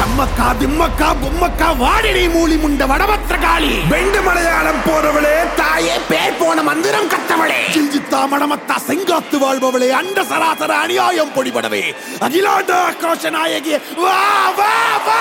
அம்மக்கா திம்மக்கா பொம்மக்கா வாடினி மூலி முண்ட வடபத்திர காளி வெண்டு மலையாளம் போறவளே தாயே பேர் போன மந்திரம் கத்தவளே சிஞ்சித்தா மடமத்தா செங்காத்து வாழ்பவளே அண்ட சராசர அநியாயம் பொடிபடவே அகிலாண்ட ஆக்ரோஷ நாயகி வா வா வா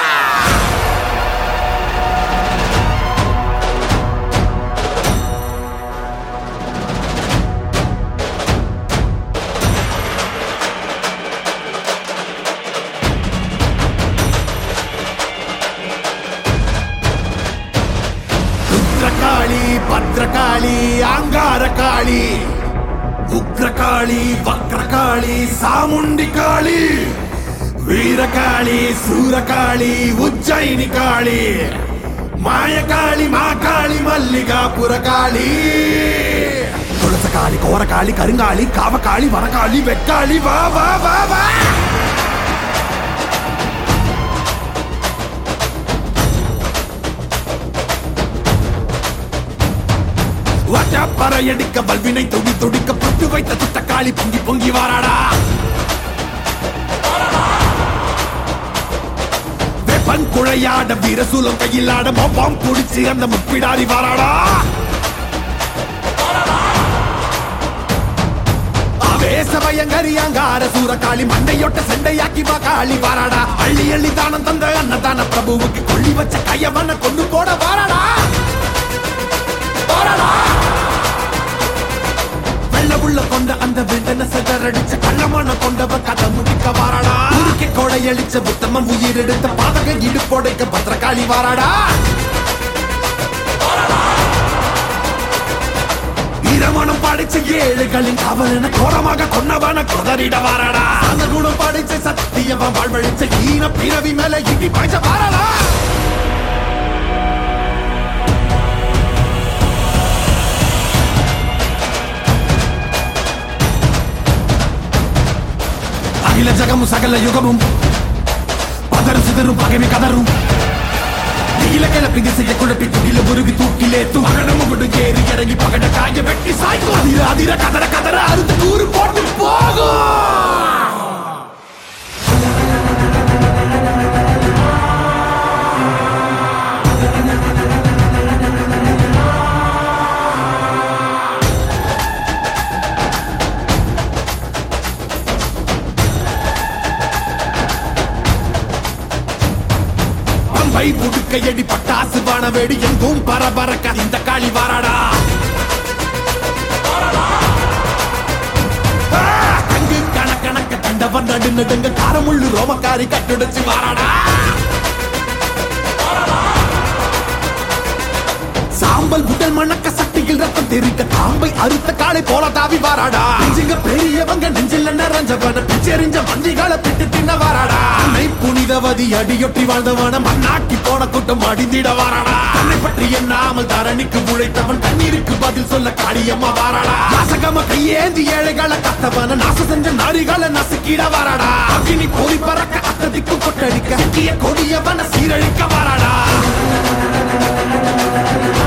ருத்ரகாளி பத்ரகாளி ஆங்கார காளி உக்ரகாளி வக்ரகாளி சாமுண்டி காளி வீரகாளி சூரகாளி உஜ்ஜயினி காளி மாயகாளி மாகாளி மல்லிகாபுர காளி துளசகாளி கோரகாளி கருங்காளி காவகாளி வரகாளி வெக்காளி வா வா வா வா பறையடிக்க வல்வினை துடி துடிக்க பட்டு வைத்த துட்டக்காளி பொங்கி பொங்கி வாராடா வெப்பன் குழையாட வீரசூலம் கையிலாட மொப்பாம் குடிச்சு அந்த முப்பிடாரி வாராடா ஆவேசமயங்கரியாங்கார சூரகாளி மண்டையொட்ட சண்டையாக்கி வா காளி வாராடா அள்ளி அள்ளி தானம் தந்த அன்னதான பிரபுவுக்கு கொள்ளி வச்ச கையவன கொண்டு போட வாராடா வாராடா வெள்ள உள்ள கொண்ட அந்த விண்டன செதறடிச்ச கள்ளமான கொண்டவ கதை முடிக்க வாராடா உருக்கி கொடையளிச்ச புத்தமன் உயிர் எடுத்த பாதக இடுப்போடைக்க பத்திரகாளி வாராடா ஈரமனம் படிச்ச ஏழுகளின் காவலன கோரமாக கொன்னவன குதறிட வாராடா அந்த குணம் படிச்ச சத்தியவன் வாழ்வழிச்ச ஈன பிறவி மேல இடி பாய்ச்ச வாராடா அகில ஜகமும் சகல யுகமும் பதறும் சிதறும் பகைமை கதறும் நீல கிளப்பி திசைய குழப்பி துகில உருவி தூக்கிலே துமகனமும் விடு ஏறி இறங்கி பகட காய வெட்டி சாய்க்கும் அதிர அதிர கதற கதற அறுத்து கூறு போட்டு போகும் பம்பை புடுக்கையடி பட்டாசு வானவேடி எங்கும் பரபரக்க இந்த காளி வாராடா ஆ, கங்கு கணக்கணக்க கண்டவன் நடு நடுங்க காரமுள்ளு ரோமக்காரி கட்டுடைச்சு வாராடா சாம்பல் உடல் மணக்க சட்டியில் ரத்தம் தெரிக்க தாம்பை அறுத்த காளை போல தாவி வாராடா நெஞ்சுங்க பெரியவங்க நெஞ்சில் நிறைஞ்சவன பிச்செறிஞ்ச மந்திகளை பிட்டு தின்ன வாராடா அன்னை புனிதவதி அடியொட்டி வாழ்ந்தவன மண்ணாக்கி போன கூட்டம் அடிந்திட வாராடா தன்னை பற்றி எண்ணாமல் தரணிக்கு உழைத்தவன் தண்ணீருக்கு பதில் சொல்ல காளியம்மா வாராடா நாசகம கையேந்தி ஏழைகளை கத்தவன நாச செஞ்ச நாரிகளை நசுக்கிட வாராடா அக்னி பொறி பறக்க அத்ததிக்கு கொட்டடிக்க சிக்கிய கொடியவன சீரழிக்க வாராடா